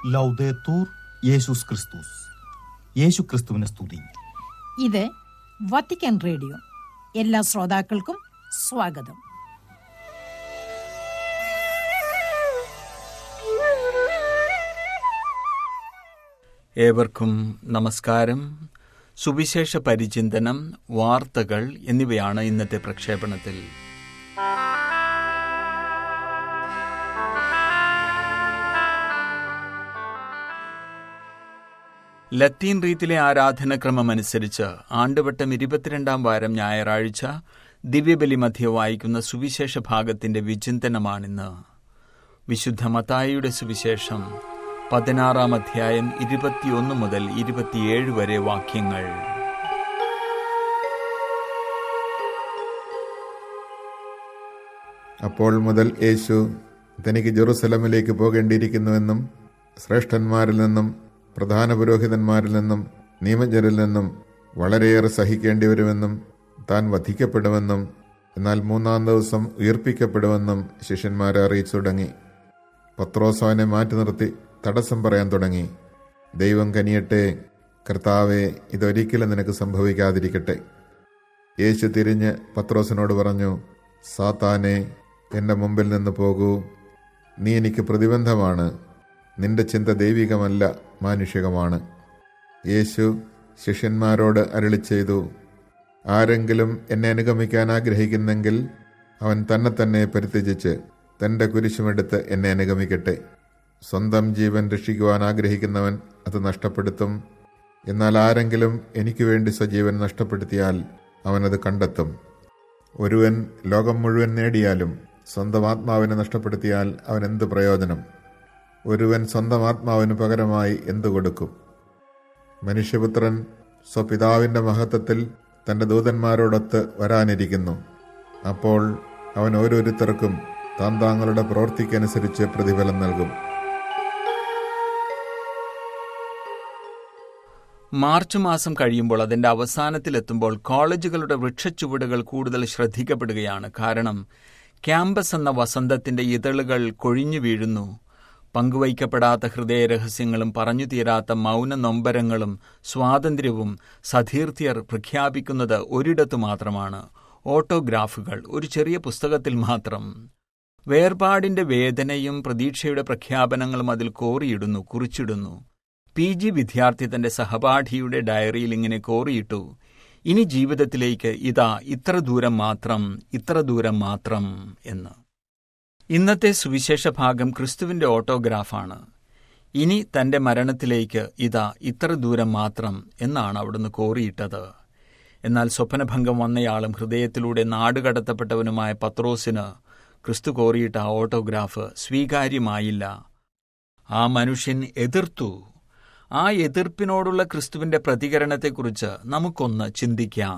ലൗദേത്തൂർ യേശുസ് ക്രിസ്തുസ് യേശു ക്രിസ്തുവിനെ സ്തുതി ഇത് വത്തിക്കാൻ റേഡിയോ എല്ലാ ശ്രോതാക്കൾക്കും സ്വാഗതം ഏവർക്കും നമസ്കാരം സുവിശേഷ പരിചിന്തനം വാർത്തകൾ എന്നിവയാണ് ഇന്നത്തെ പ്രക്ഷേപണത്തിൽ ലത്തീൻ റീത്തിലെ ആരാധനക്രമം അനുസരിച്ച് ആണ്ടുവട്ടം ഇരുപത്തിരണ്ടാം വാരം ഞായറാഴ്ച ദിവ്യബലി മധ്യ വായിക്കുന്ന സുവിശേഷ ഭാഗത്തിന്റെ വിചിന്തനമാണിന്ന് വിശുദ്ധ മത്തായിയുടെ സുവിശേഷം പതിനാറാം അധ്യായം ഇരുപത്തിയൊന്ന് മുതൽ ഇരുപത്തിയേഴ് വരെ വാക്യങ്ങൾ അപ്പോൾ മുതൽ യേശു തനിക്ക് ജെറുസലമിലേക്ക് പോകേണ്ടിയിരിക്കുന്നുവെന്നും ശ്രേഷ്ഠന്മാരിൽ നിന്നും പ്രധാന പുരോഹിതന്മാരിൽ നിന്നും നിയമജരിൽ നിന്നും വളരെയേറെ സഹിക്കേണ്ടി വരുമെന്നും താൻ വധിക്കപ്പെടുമെന്നും എന്നാൽ മൂന്നാം ദിവസം ഉയർപ്പിക്കപ്പെടുമെന്നും ശിഷ്യന്മാരെ അറിയിച്ചു തുടങ്ങി പത്രോസ് അവനെ മാറ്റി നിർത്തി തടസ്സം പറയാൻ തുടങ്ങി ദൈവം കനിയട്ടെ കർത്താവെ ഇതൊരിക്കലും നിനക്ക് സംഭവിക്കാതിരിക്കട്ടെ യേശു തിരിഞ്ഞ് പത്രോസിനോട് പറഞ്ഞു സാത്താനെ എൻ്റെ മുമ്പിൽ നിന്ന് പോകൂ നീ എനിക്ക് പ്രതിബന്ധമാണ് നിന്റെ ചിന്ത ദൈവികമല്ല മാനുഷികമാണ് യേശു ശിഷ്യന്മാരോട് അരളി ചെയ്തു ആരെങ്കിലും എന്നെ അനുഗമിക്കാൻ ആഗ്രഹിക്കുന്നെങ്കിൽ അവൻ തന്നെ തന്നെ പരിത്യജിച്ച് തൻ്റെ കുരിശുമെടുത്ത് എന്നെ അനുഗമിക്കട്ടെ സ്വന്തം ജീവൻ രക്ഷിക്കുവാൻ ആഗ്രഹിക്കുന്നവൻ അത് നഷ്ടപ്പെടുത്തും എന്നാൽ ആരെങ്കിലും എനിക്ക് വേണ്ടി സ്വജീവൻ നഷ്ടപ്പെടുത്തിയാൽ അവനത് കണ്ടെത്തും ഒരുവൻ ലോകം മുഴുവൻ നേടിയാലും സ്വന്തം ആത്മാവിനെ നഷ്ടപ്പെടുത്തിയാൽ അവൻ എന്ത് പ്രയോജനം ഒരുവൻ സ്വന്തം ആത്മാവിന് പകരമായി എന്തു കൊടുക്കും മനുഷ്യപുത്രൻ സ്വപിതാവിൻ്റെ മഹത്വത്തിൽ തൻ്റെ ദൂതന്മാരോടൊത്ത് വരാനിരിക്കുന്നു അപ്പോൾ അവൻ ഓരോരുത്തർക്കും താൻ താങ്കളുടെ പ്രവൃത്തിക്കനുസരിച്ച് പ്രതിഫലം നൽകും മാർച്ച് മാസം കഴിയുമ്പോൾ അതിന്റെ അവസാനത്തിലെത്തുമ്പോൾ കോളേജുകളുടെ വൃക്ഷച്ചുവടുകൾ കൂടുതൽ ശ്രദ്ധിക്കപ്പെടുകയാണ് കാരണം ക്യാമ്പസ് എന്ന വസന്തത്തിന്റെ ഇതളുകൾ കൊഴിഞ്ഞു വീഴുന്നു പങ്കുവയ്ക്കപ്പെടാത്ത ഹൃദയരഹസ്യങ്ങളും പറഞ്ഞു തീരാത്ത മൗന നൊമ്പരങ്ങളും സ്വാതന്ത്ര്യവും സതീർത്ഥ്യർ പ്രഖ്യാപിക്കുന്നത് ഒരിടത്തു മാത്രമാണ് ഓട്ടോഗ്രാഫുകൾ ഒരു ചെറിയ പുസ്തകത്തിൽ മാത്രം വേർപാടിന്റെ വേദനയും പ്രതീക്ഷയുടെ പ്രഖ്യാപനങ്ങളും അതിൽ കോറിയിടുന്നു കുറിച്ചിടുന്നു പി ജി വിദ്യാർത്ഥി തന്റെ സഹപാഠിയുടെ ഡയറിയിൽ ഇങ്ങനെ കോറിയിട്ടു ഇനി ജീവിതത്തിലേക്ക് ഇതാ ഇത്ര ദൂരം മാത്രം ഇത്ര ദൂരം മാത്രം എന്ന് ഇന്നത്തെ സുവിശേഷ ഭാഗം ക്രിസ്തുവിന്റെ ഓട്ടോഗ്രാഫാണ് ഇനി തന്റെ മരണത്തിലേക്ക് ഇതാ ഇത്ര ദൂരം മാത്രം എന്നാണ് അവിടുന്ന് കോറിയിട്ടത് എന്നാൽ സ്വപ്നഭംഗം വന്നയാളും ഹൃദയത്തിലൂടെ നാടുകടത്തപ്പെട്ടവനുമായ പത്രോസിന് ക്രിസ്തു കോറിയിട്ട ആ ഓട്ടോഗ്രാഫ് സ്വീകാര്യമായില്ല ആ മനുഷ്യൻ എതിർത്തു ആ എതിർപ്പിനോടുള്ള ക്രിസ്തുവിന്റെ പ്രതികരണത്തെക്കുറിച്ച് നമുക്കൊന്ന് ചിന്തിക്കാം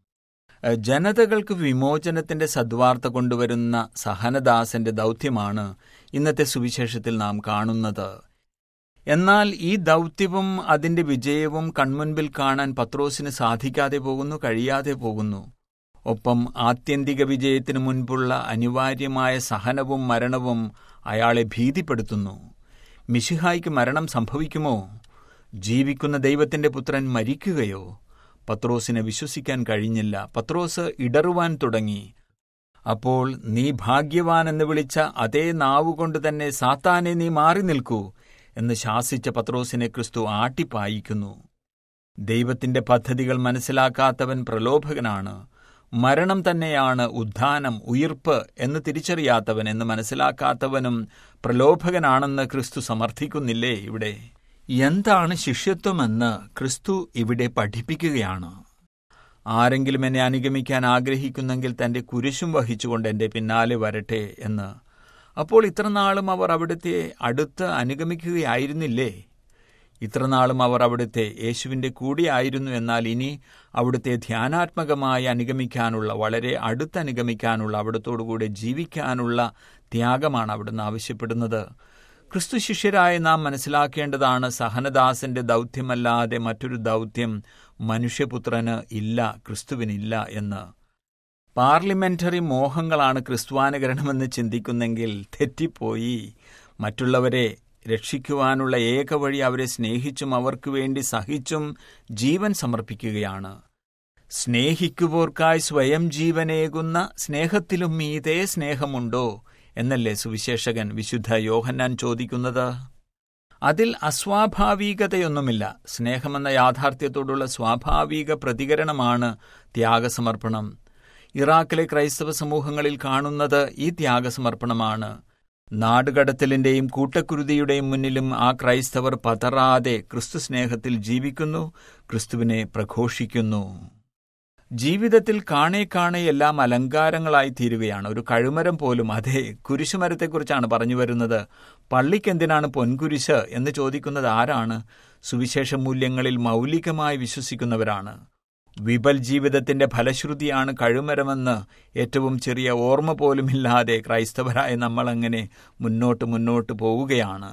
ജനതകൾക്ക് വിമോചനത്തിന്റെ സദ്വാർത്ത കൊണ്ടുവരുന്ന സഹനദാസന്റെ ദൗത്യമാണ് ഇന്നത്തെ സുവിശേഷത്തിൽ നാം കാണുന്നത് എന്നാൽ ഈ ദൗത്യവും അതിന്റെ വിജയവും കൺമുൻപിൽ കാണാൻ പത്രോസിന് സാധിക്കാതെ പോകുന്നു കഴിയാതെ പോകുന്നു ഒപ്പം ആത്യന്തിക വിജയത്തിനു മുൻപുള്ള അനിവാര്യമായ സഹനവും മരണവും അയാളെ ഭീതിപ്പെടുത്തുന്നു മിശിഹായ്ക്ക് മരണം സംഭവിക്കുമോ ജീവിക്കുന്ന ദൈവത്തിന്റെ പുത്രൻ മരിക്കുകയോ പത്രോസിനെ വിശ്വസിക്കാൻ കഴിഞ്ഞില്ല പത്രോസ് ഇടറുവാൻ തുടങ്ങി അപ്പോൾ നീ ഭാഗ്യവാൻ എന്ന് വിളിച്ച അതേ നാവുകൊണ്ട് തന്നെ സാത്താനെ നീ മാറി നിൽക്കൂ എന്ന് ശാസിച്ച പത്രോസിനെ ക്രിസ്തു ആട്ടിപ്പായിക്കുന്നു ദൈവത്തിന്റെ പദ്ധതികൾ മനസ്സിലാക്കാത്തവൻ പ്രലോഭകനാണ് മരണം തന്നെയാണ് ഉദ്ധാനം ഉയിർപ്പ് എന്ന് തിരിച്ചറിയാത്തവൻ എന്ന് മനസ്സിലാക്കാത്തവനും പ്രലോഭകനാണെന്ന് ക്രിസ്തു സമർത്ഥിക്കുന്നില്ലേ ഇവിടെ എന്താണ് ശിഷ്യത്വമെന്ന് ക്രിസ്തു ഇവിടെ പഠിപ്പിക്കുകയാണ് ആരെങ്കിലും എന്നെ അനുഗമിക്കാൻ ആഗ്രഹിക്കുന്നെങ്കിൽ തന്റെ കുരിശും വഹിച്ചുകൊണ്ട് എന്റെ പിന്നാലെ വരട്ടെ എന്ന് അപ്പോൾ ഇത്രനാളും അവർ അവിടുത്തെ അടുത്ത് അനുഗമിക്കുകയായിരുന്നില്ലേ ഇത്രനാളും അവർ അവിടുത്തെ യേശുവിൻ്റെ കൂടെയായിരുന്നു എന്നാൽ ഇനി അവിടുത്തെ ധ്യാനാത്മകമായി അനുഗമിക്കാനുള്ള വളരെ അടുത്ത് അനുഗമിക്കാനുള്ള അവിടത്തോടുകൂടെ ജീവിക്കാനുള്ള ത്യാഗമാണ് അവിടുന്ന് ആവശ്യപ്പെടുന്നത് ക്രിസ്തു ശിഷ്യരായ നാം മനസ്സിലാക്കേണ്ടതാണ് സഹനദാസന്റെ ദൗത്യമല്ലാതെ മറ്റൊരു ദൗത്യം മനുഷ്യപുത്രന് ഇല്ല ക്രിസ്തുവിനില്ല എന്ന് പാർലമെന്ററി മോഹങ്ങളാണ് ക്രിസ്തുവാനുകരണമെന്ന് ചിന്തിക്കുന്നെങ്കിൽ തെറ്റിപ്പോയി മറ്റുള്ളവരെ രക്ഷിക്കുവാനുള്ള ഏക വഴി അവരെ സ്നേഹിച്ചും അവർക്ക് വേണ്ടി സഹിച്ചും ജീവൻ സമർപ്പിക്കുകയാണ് സ്നേഹിക്കുവോർക്കായി സ്വയം ജീവനേകുന്ന സ്നേഹത്തിലും മീതേ സ്നേഹമുണ്ടോ എന്നല്ലേ സുവിശേഷകൻ വിശുദ്ധ യോഹന്നാൻ ചോദിക്കുന്നത് അതിൽ അസ്വാഭാവികതയൊന്നുമില്ല സ്നേഹമെന്ന യാഥാർത്ഥ്യത്തോടുള്ള സ്വാഭാവിക പ്രതികരണമാണ് ത്യാഗസമർപ്പണം ഇറാഖിലെ ക്രൈസ്തവ സമൂഹങ്ങളിൽ കാണുന്നത് ഈ ത്യാഗസമർപ്പണമാണ് നാടുകടത്തലിന്റെയും കൂട്ടക്കുരുതിയുടെയും മുന്നിലും ആ ക്രൈസ്തവർ പതറാതെ ക്രിസ്തു സ്നേഹത്തിൽ ജീവിക്കുന്നു ക്രിസ്തുവിനെ പ്രഘോഷിക്കുന്നു ജീവിതത്തിൽ കാണേ കാണേ എല്ലാം അലങ്കാരങ്ങളായി തീരുകയാണ് ഒരു കഴുമരം പോലും അതെ കുരിശുമരത്തെക്കുറിച്ചാണ് പറഞ്ഞു വരുന്നത് പള്ളിക്കെന്തിനാണ് പൊൻകുരിശ് എന്ന് ചോദിക്കുന്നത് ആരാണ് സുവിശേഷ മൂല്യങ്ങളിൽ മൗലികമായി വിശ്വസിക്കുന്നവരാണ് വിപൽ ജീവിതത്തിന്റെ ഫലശ്രുതിയാണ് കഴുമരമെന്ന് ഏറ്റവും ചെറിയ ഓർമ്മ പോലുമില്ലാതെ ക്രൈസ്തവരായ നമ്മൾ അങ്ങനെ മുന്നോട്ട് മുന്നോട്ട് പോവുകയാണ്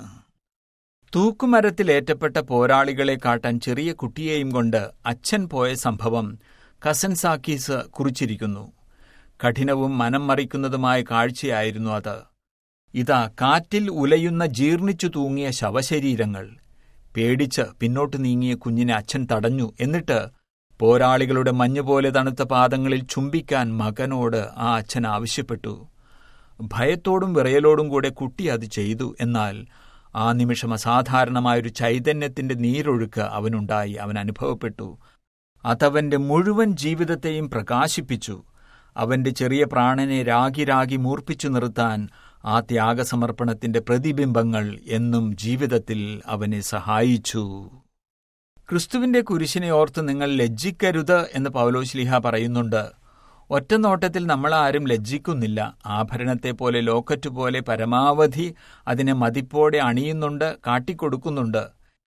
തൂക്കുമരത്തിൽ ഏറ്റപ്പെട്ട പോരാളികളെ കാട്ടാൻ ചെറിയ കുട്ടിയെയും കൊണ്ട് അച്ഛൻ പോയ സംഭവം കസൻ സാക്കീസ് കുറിച്ചിരിക്കുന്നു കഠിനവും മനം മറിക്കുന്നതുമായ കാഴ്ചയായിരുന്നു അത് ഇതാ കാറ്റിൽ ഉലയുന്ന ജീർണിച്ചു തൂങ്ങിയ ശവശരീരങ്ങൾ പേടിച്ച് പിന്നോട്ട് നീങ്ങിയ കുഞ്ഞിനെ അച്ഛൻ തടഞ്ഞു എന്നിട്ട് പോരാളികളുടെ മഞ്ഞുപോലെ തണുത്ത പാദങ്ങളിൽ ചുംബിക്കാൻ മകനോട് ആ അച്ഛൻ ആവശ്യപ്പെട്ടു ഭയത്തോടും വിറയലോടും കൂടെ കുട്ടി അത് ചെയ്തു എന്നാൽ ആ നിമിഷം അസാധാരണമായൊരു ചൈതന്യത്തിന്റെ നീരൊഴുക്ക് അവനുണ്ടായി അവൻ അനുഭവപ്പെട്ടു അതവന്റെ മുഴുവൻ ജീവിതത്തെയും പ്രകാശിപ്പിച്ചു അവന്റെ ചെറിയ പ്രാണനെ രാഗി രാഗി മൂർപ്പിച്ചു നിർത്താൻ ആ ത്യാഗസമർപ്പണത്തിന്റെ പ്രതിബിംബങ്ങൾ എന്നും ജീവിതത്തിൽ അവനെ സഹായിച്ചു ക്രിസ്തുവിന്റെ കുരിശിനെ ഓർത്ത് നിങ്ങൾ ലജ്ജിക്കരുത് എന്ന് പൗലോശ്ലിഹ പറയുന്നുണ്ട് ഒറ്റ നോട്ടത്തിൽ നമ്മളാരും ലജ്ജിക്കുന്നില്ല ആഭരണത്തെ പോലെ ലോക്കറ്റ് പോലെ പരമാവധി അതിനെ മതിപ്പോടെ അണിയുന്നുണ്ട് കാട്ടിക്കൊടുക്കുന്നുണ്ട്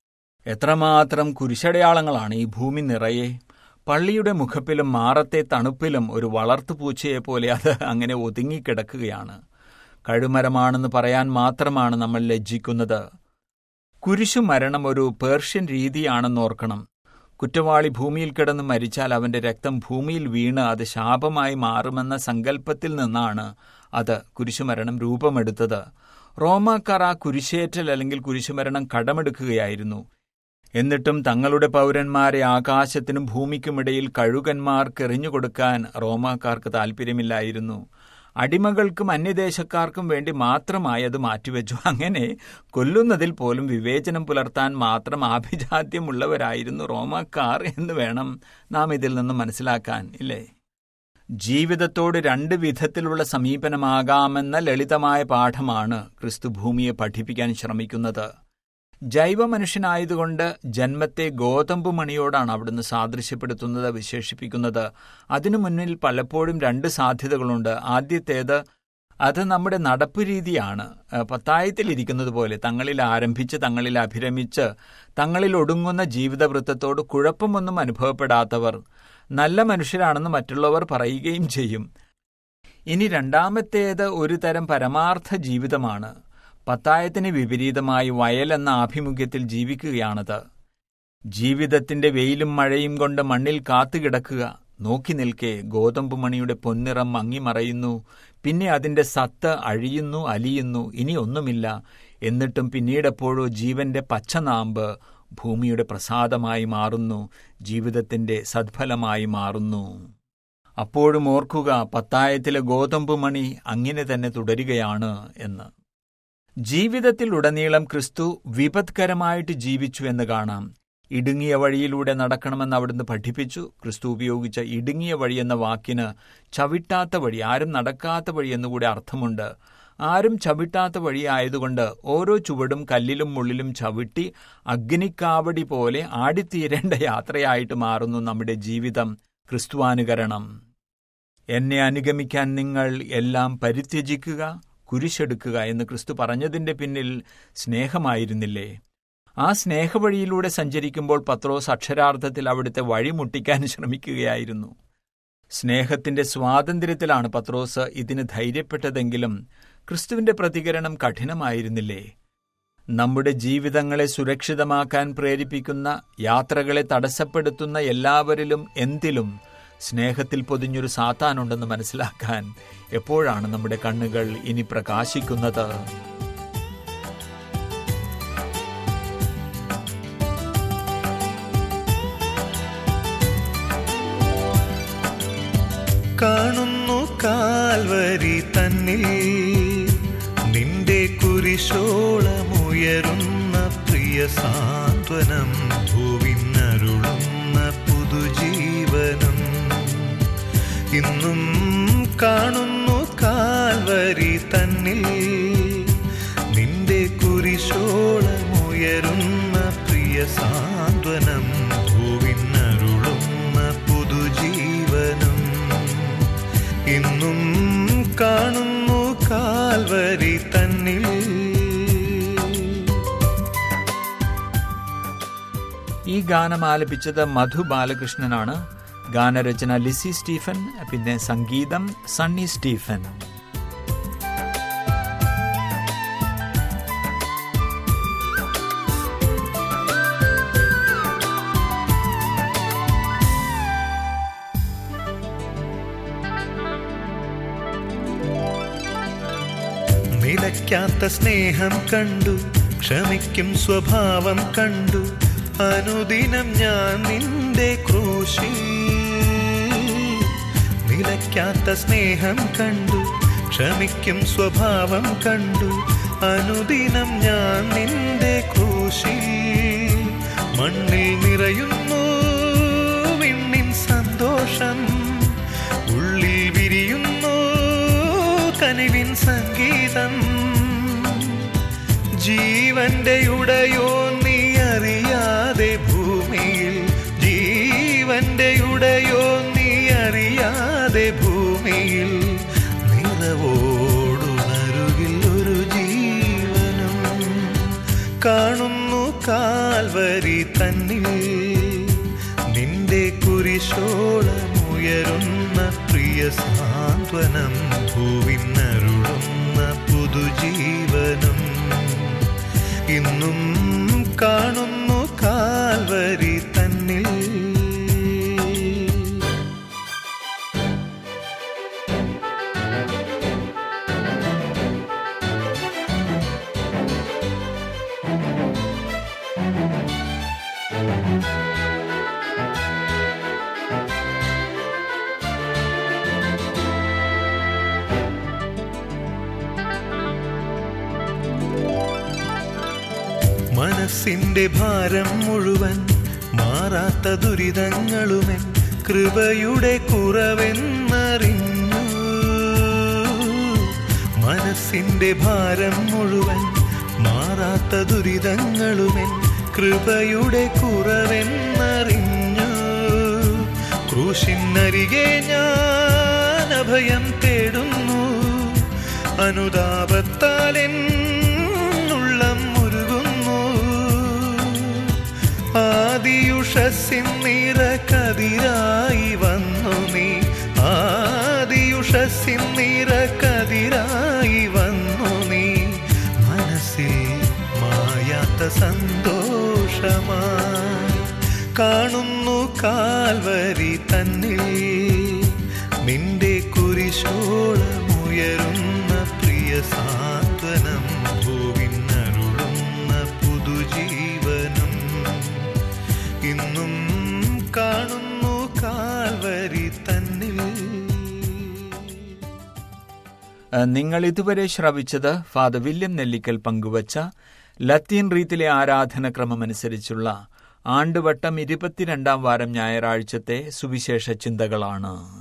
എത്രമാത്രം കുരിശടയാളങ്ങളാണ് ഈ ഭൂമി നിറയെ പള്ളിയുടെ മുഖപ്പിലും മാറത്തെ തണുപ്പിലും ഒരു വളർത്തുപൂച്ചയെപ്പോലെ അത് അങ്ങനെ ഒതുങ്ങിക്കിടക്കുകയാണ് കഴുമരമാണെന്ന് പറയാൻ മാത്രമാണ് നമ്മൾ ലജ്ജിക്കുന്നത് കുരിശു മരണം ഒരു പേർഷ്യൻ രീതിയാണെന്നോർക്കണം കുറ്റവാളി ഭൂമിയിൽ കിടന്ന് മരിച്ചാൽ അവന്റെ രക്തം ഭൂമിയിൽ വീണ് അത് ശാപമായി മാറുമെന്ന സങ്കല്പത്തിൽ നിന്നാണ് അത് കുരിശുമരണം രൂപമെടുത്തത് റോമാക്കാർ ആ കുരിശേറ്റൽ അല്ലെങ്കിൽ കുരിശുമരണം കടമെടുക്കുകയായിരുന്നു എന്നിട്ടും തങ്ങളുടെ പൗരന്മാരെ ആകാശത്തിനും ഭൂമിക്കുമിടയിൽ കഴുകന്മാർക്ക് എറിഞ്ഞുകൊടുക്കാൻ റോമാക്കാർക്ക് താൽപ്പര്യമില്ലായിരുന്നു അടിമകൾക്കും അന്യദേശക്കാർക്കും വേണ്ടി മാത്രമായി അത് മാറ്റിവെച്ചു അങ്ങനെ കൊല്ലുന്നതിൽ പോലും വിവേചനം പുലർത്താൻ മാത്രം ആഭിജാത്യമുള്ളവരായിരുന്നു റോമാക്കാർ എന്ന് വേണം നാം ഇതിൽ നിന്ന് മനസ്സിലാക്കാൻ ഇല്ലേ ജീവിതത്തോട് രണ്ട് വിധത്തിലുള്ള സമീപനമാകാമെന്ന ലളിതമായ പാഠമാണ് ക്രിസ്തു ഭൂമിയെ പഠിപ്പിക്കാൻ ശ്രമിക്കുന്നത് ജൈവ മനുഷ്യനായതുകൊണ്ട് ജന്മത്തെ ഗോതമ്പ് മണിയോടാണ് അവിടുന്ന് സാദൃശ്യപ്പെടുത്തുന്നത് വിശേഷിപ്പിക്കുന്നത് അതിനു മുന്നിൽ പലപ്പോഴും രണ്ട് സാധ്യതകളുണ്ട് ആദ്യത്തേത് അത് നമ്മുടെ നടപ്പ് രീതിയാണ് പത്തായത്തിലിരിക്കുന്നത് പോലെ തങ്ങളിൽ ആരംഭിച്ച് തങ്ങളിൽ അഭിരമിച്ച് തങ്ങളിൽ ഒടുങ്ങുന്ന ജീവിതവൃത്തത്തോട് കുഴപ്പമൊന്നും അനുഭവപ്പെടാത്തവർ നല്ല മനുഷ്യരാണെന്ന് മറ്റുള്ളവർ പറയുകയും ചെയ്യും ഇനി രണ്ടാമത്തേത് ഒരു തരം പരമാർത്ഥ ജീവിതമാണ് പത്തായത്തിന് വിപരീതമായി വയൽ എന്ന ആഭിമുഖ്യത്തിൽ ജീവിക്കുകയാണത് ജീവിതത്തിന്റെ വെയിലും മഴയും കൊണ്ട് മണ്ണിൽ കാത്തുകിടക്കുക നോക്കി നിൽക്കെ ഗോതമ്പ് മണിയുടെ പൊന്നിറം മങ്ങിമറയുന്നു പിന്നെ അതിന്റെ സത്ത് അഴിയുന്നു അലിയുന്നു ഇനി ഒന്നുമില്ല എന്നിട്ടും പിന്നീടെപ്പോഴോ ജീവന്റെ പച്ചനാമ്പ് ഭൂമിയുടെ പ്രസാദമായി മാറുന്നു ജീവിതത്തിന്റെ സദ്ഫലമായി മാറുന്നു അപ്പോഴും ഓർക്കുക പത്തായത്തിലെ ഗോതമ്പ് മണി അങ്ങനെ തന്നെ തുടരുകയാണ് എന്ന് ജീവിതത്തിൽ ഉടനീളം ക്രിസ്തു വിപത്കരമായിട്ട് ജീവിച്ചു എന്ന് കാണാം ഇടുങ്ങിയ വഴിയിലൂടെ നടക്കണമെന്ന് അവിടുന്ന് പഠിപ്പിച്ചു ക്രിസ്തു ഉപയോഗിച്ച ഇടുങ്ങിയ വഴി എന്ന വാക്കിന് ചവിട്ടാത്ത വഴി ആരും നടക്കാത്ത വഴി എന്നുകൂടി അർത്ഥമുണ്ട് ആരും ചവിട്ടാത്ത വഴി ആയതുകൊണ്ട് ഓരോ ചുവടും കല്ലിലും മുള്ളിലും ചവിട്ടി അഗ്നിക്കാവടി പോലെ ആടിത്തീരേണ്ട യാത്രയായിട്ട് മാറുന്നു നമ്മുടെ ജീവിതം ക്രിസ്തുവാനുകരണം എന്നെ അനുഗമിക്കാൻ നിങ്ങൾ എല്ലാം പരിത്യജിക്കുക കുരിശെടുക്കുക എന്ന് ക്രിസ്തു പറഞ്ഞതിന്റെ പിന്നിൽ സ്നേഹമായിരുന്നില്ലേ ആ സ്നേഹവഴിയിലൂടെ സഞ്ചരിക്കുമ്പോൾ പത്രോസ് അക്ഷരാർത്ഥത്തിൽ അവിടുത്തെ വഴിമുട്ടിക്കാൻ ശ്രമിക്കുകയായിരുന്നു സ്നേഹത്തിന്റെ സ്വാതന്ത്ര്യത്തിലാണ് പത്രോസ് ഇതിന് ധൈര്യപ്പെട്ടതെങ്കിലും ക്രിസ്തുവിന്റെ പ്രതികരണം കഠിനമായിരുന്നില്ലേ നമ്മുടെ ജീവിതങ്ങളെ സുരക്ഷിതമാക്കാൻ പ്രേരിപ്പിക്കുന്ന യാത്രകളെ തടസ്സപ്പെടുത്തുന്ന എല്ലാവരിലും എന്തിലും സ്നേഹത്തിൽ പൊതിഞ്ഞൊരു സാത്താനുണ്ടെന്ന് മനസ്സിലാക്കാൻ എപ്പോഴാണ് നമ്മുടെ കണ്ണുകൾ ഇനി പ്രകാശിക്കുന്നത് കാണുന്നു കാൽവരി തന്നിൽ നിന്റെ കുരിശോളമുയരുന്ന പ്രിയ സാന്ത്വനം ഭൂവിനരുളുന്ന പുതുജീവനം ഇന്നും കാണുന്നു കാൽവരി തന്നിൽ നിന്റെ കുരിശോളമുയരുന്ന പ്രിയ സാന്ത്വനം ഭൂവിനരുളുന്ന പുതുജീവനം ഇന്നും കാണുന്നു കാൽവരി തന്നിൽ ഈ ഗാനം ആലപിച്ചത് മധു ബാലകൃഷ്ണനാണ് ഗാനരചന ലിസി സ്റ്റീഫൻ പിന്നെ സംഗീതം സണ്ണി സ്റ്റീഫൻ നിലയ്ക്കാത്ത സ്നേഹം കണ്ടു ക്ഷമിക്കും സ്വഭാവം കണ്ടു അനുദിനം ഞാൻ നിന്റെ ക്രൂശിൽ നിലയ്ക്കാത്ത സ്നേഹം കണ്ടു ക്ഷമിക്കും സ്വഭാവം കണ്ടു അനുദിനം ഞാൻ നിന്റെ ക്രൂശിൽ മണ്ണിൽ നിറയുന്നു വിണ്ണിൻ സന്തോഷം ഉള്ളിൽ വിരിയുന്നു കനിവിൻ സംഗീതം ജീവന്റെ ഉടയോ നീ അറിയാതെ ഭൂമിയിൽ ജീവന്റെ ഉടയോ നീ അറിയാതെ ഭൂമിയിൽ നിറവോടുണരുകിൽ ഒരു ജീവനം കാണുന്നു കാൽവരി തന്നിൽ നിന്റെ കുരിശോളമുയരുന്ന പ്രിയ സാന്ത്വനം ഭൂവിനരുളുന്ന പുതുജീവനം ഇന്നും കാണുന്നു കാൽവരി തന്നിൽ മനസ്സിന്റെ ഭാരം മുഴുവൻ മാറാത്ത ദുരിതങ്ങളുമെൻ കൃപയുടെ കുറവെന്നറിഞ്ഞു മനസ്സിന്റെ ഭാരം മുഴുവൻ മാറാത്ത ദുരിതങ്ങളുമെൻ കൃപയുടെ കുറവെന്നറിഞ്ഞു ക്രൂശിനരികെ ഞാൻ അഭയം തേടുന്നു അനുതാപത്താലെൻ ഉള്ളം മുരുകുന്നു ആദിയുഷസിൻ നിറകതിരായി വന്നു നീ ആദിയുഷസിൻ നിറകതിരായി വന്നു നീ മനസ്സിൽ മായാത്ത സന്തോഷമായി കാണുന്നു കാൽവരി തന്നിൽ നിന്റെ കുരിശോളമുയരുന്ന പ്രിയ സാന്ത്വനം ഭൂവിനരുളുന്ന പുതുജീവനം ഇന്നും കാണുന്നു കാൽവരി തന്നിൽ നിങ്ങൾ ഇതുവരെ ശ്രവിച്ചത് ഫാദർ വില്യം നെല്ലിക്കൽ പങ്കുവച്ച ലത്തീൻ റീത്തിലെ ആരാധനക്രമമനുസരിച്ചുള്ള ആണ്ടുവട്ടം ഇരുപത്തിരണ്ടാം വാരം ഞായറാഴ്ചത്തെ സുവിശേഷ ചിന്തകളാണ്